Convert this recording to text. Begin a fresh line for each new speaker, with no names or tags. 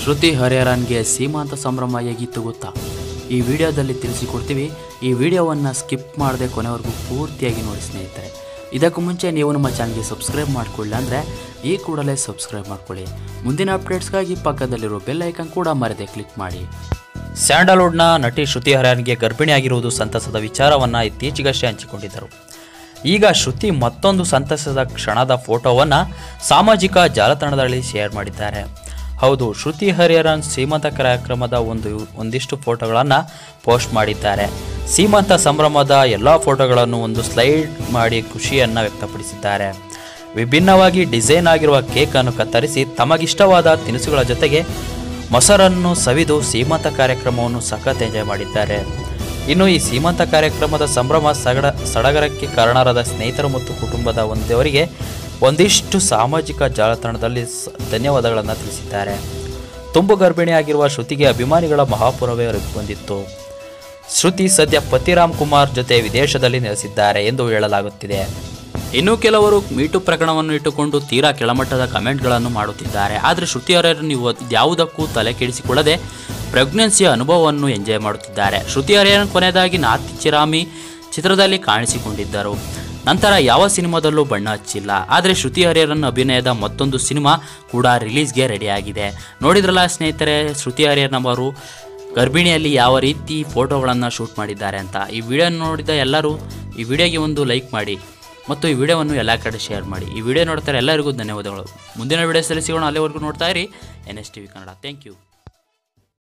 ಶ್ರುತಿ ಹರಿಹರನ್ಗೆ ಸೀಮಾಂತ ಸಂಭ್ರಮ ಹೇಗಿತ್ತು ಗೊತ್ತಾ ಈ ವಿಡಿಯೋದಲ್ಲಿ ತಿಳಿಸಿಕೊಡ್ತೀವಿ ಈ ವಿಡಿಯೋವನ್ನು ಸ್ಕಿಪ್ ಮಾಡದೆ ಕೊನೆವರೆಗೂ ಪೂರ್ತಿಯಾಗಿ ನೋಡಿ ಸ್ನೇಹಿತರೆ ಇದಕ್ಕೂ ಮುಂಚೆ ನೀವು ನಮ್ಮ ಚಾನಲ್ಗೆ ಸಬ್ಸ್ಕ್ರೈಬ್ ಮಾಡ್ಕೊಳ್ಳಿ ಅಂದರೆ ಈ ಕೂಡಲೇ ಸಬ್ಸ್ಕ್ರೈಬ್ ಮಾಡ್ಕೊಳ್ಳಿ ಮುಂದಿನ ಅಪ್ಡೇಟ್ಸ್ಗಾಗಿ ಪಕ್ಕದಲ್ಲಿರೋ ಬೆಲ್ ಐಕನ್ ಕೂಡ ಮರೆದೆ ಕ್ಲಿಕ್ ಮಾಡಿ ಸ್ಯಾಂಡಲ್ವುಡ್ನ ನಟಿ ಶ್ರುತಿ ಹರಿಹರನ್ಗೆ ಗರ್ಭಿಣಿಯಾಗಿರುವುದು ಸಂತಸದ ವಿಚಾರವನ್ನು ಇತ್ತೀಚೆಗಷ್ಟೇ ಹಂಚಿಕೊಂಡಿದ್ದರು ಈಗ ಶ್ರುತಿ ಮತ್ತೊಂದು ಸಂತಸದ ಕ್ಷಣದ ಫೋಟೋವನ್ನು ಸಾಮಾಜಿಕ ಜಾಲತಾಣದಲ್ಲಿ ಶೇರ್ ಮಾಡಿದ್ದಾರೆ ಹೌದು ಶ್ರುತಿ ಹರಿಹರನ್ ಸೀಮಂತ ಕಾರ್ಯಕ್ರಮದ ಒಂದು ಒಂದಿಷ್ಟು ಫೋಟೋಗಳನ್ನು ಪೋಸ್ಟ್ ಮಾಡಿದ್ದಾರೆ ಸೀಮಂತ ಸಂಭ್ರಮದ ಎಲ್ಲ ಫೋಟೋಗಳನ್ನು ಒಂದು ಸ್ಲೈಡ್ ಮಾಡಿ ಖುಷಿಯನ್ನು ವ್ಯಕ್ತಪಡಿಸಿದ್ದಾರೆ ವಿಭಿನ್ನವಾಗಿ ಡಿಸೈನ್ ಆಗಿರುವ ಕೇಕನ್ನು ಕತ್ತರಿಸಿ ತಮಗಿಷ್ಟವಾದ ತಿನಿಸುಗಳ ಜೊತೆಗೆ ಮೊಸರನ್ನು ಸವಿದು ಸೀಮಂತ ಕಾರ್ಯಕ್ರಮವನ್ನು ಸಖತ್ ಎಂಜಾಯ್ ಮಾಡಿದ್ದಾರೆ ಇನ್ನು ಈ ಸೀಮಂತ ಕಾರ್ಯಕ್ರಮದ ಸಂಭ್ರಮ ಸಗಡ ಸಡಗರಕ್ಕೆ ಕಾರಣರಾದ ಸ್ನೇಹಿತರು ಮತ್ತು ಕುಟುಂಬದ ಒಂದವರಿಗೆ ಒಂದಿಷ್ಟು ಸಾಮಾಜಿಕ ಜಾಲತಾಣದಲ್ಲಿ ಸ- ಧನ್ಯವಾದಗಳನ್ನು ತಿಳಿಸಿದ್ದಾರೆ ತುಂಬು ಗರ್ಭಿಣಿಯಾಗಿರುವ ಶ್ರುತಿಗೆ ಅಭಿಮಾನಿಗಳ ಮಹಾಪುರವೇ ಬಂದಿತ್ತು ಶ್ರುತಿ ಸದ್ಯ ಪತಿರಾಮ್ ಕುಮಾರ್ ಜೊತೆ ವಿದೇಶದಲ್ಲಿ ನೆಲೆಸಿದ್ದಾರೆ ಎಂದು ಹೇಳಲಾಗುತ್ತಿದೆ ಇನ್ನು ಕೆಲವರು ಮೀಟು ಪ್ರಕರಣವನ್ನು ಇಟ್ಟುಕೊಂಡು ತೀರಾ ಕೆಳಮಟ್ಟದ ಕಮೆಂಟ್ಗಳನ್ನು ಮಾಡುತ್ತಿದ್ದಾರೆ ಆದರೆ ಶ್ರುತಿ ಹರಿಹರನ್ ಇವ ಯಾವುದಕ್ಕೂ ತಲೆ ಕೆಡಿಸಿಕೊಳ್ಳದೆ ಪ್ರೆಗ್ನೆನ್ಸಿಯ ಅನುಭವವನ್ನು ಎಂಜಾಯ್ ಮಾಡುತ್ತಿದ್ದಾರೆ ಶ್ರುತಿ ಹರಿಹರನ್ ಕೊನೆಯದಾಗಿ ನಾತಿ ಚಿರಾಮಿ ಚಿತ್ರದಲ್ಲಿ ಕಾಣಿಸಿಕೊಂಡಿದ್ದರು ನಂತರ ಯಾವ ಸಿನಿಮಾದಲ್ಲೂ ಬಣ್ಣ ಹಚ್ಚಿಲ್ಲ ಆದರೆ ಶ್ರುತಿ ಹರಿಹರನ್ ಅಭಿನಯದ ಮತ್ತೊಂದು ಸಿನಿಮಾ ಕೂಡ ರಿಲೀಸ್ಗೆ ರೆಡಿಯಾಗಿದೆ ನೋಡಿದ್ರಲ್ಲ ಸ್ನೇಹಿತರೆ ಶ್ರುತಿ ಹರಿಹರನ್ ಅವರು ಗರ್ಭಿಣಿಯಲ್ಲಿ ಯಾವ ರೀತಿ ಫೋಟೋಗಳನ್ನು ಶೂಟ್ ಮಾಡಿದ್ದಾರೆ ಅಂತ ಈ ವಿಡಿಯೋ ನೋಡಿದ ಎಲ್ಲರೂ ಈ ವಿಡಿಯೋಗೆ ಒಂದು ಲೈಕ್ ಮಾಡಿ ಮತ್ತು ಈ ವಿಡಿಯೋವನ್ನು ಎಲ್ಲ ಕಡೆ ಶೇರ್ ಮಾಡಿ ಈ ವಿಡಿಯೋ ನೋಡ್ತಾರೆ ಎಲ್ಲರಿಗೂ ಧನ್ಯವಾದಗಳು ಮುಂದಿನ ವಿಡಿಯೋಸಲ್ಲಿ ಸಿಗೋಣ ಅಲ್ಲಿವರೆಗೂ ನೋಡ್ತಾ ಇರಿ N S T V Kannada thank you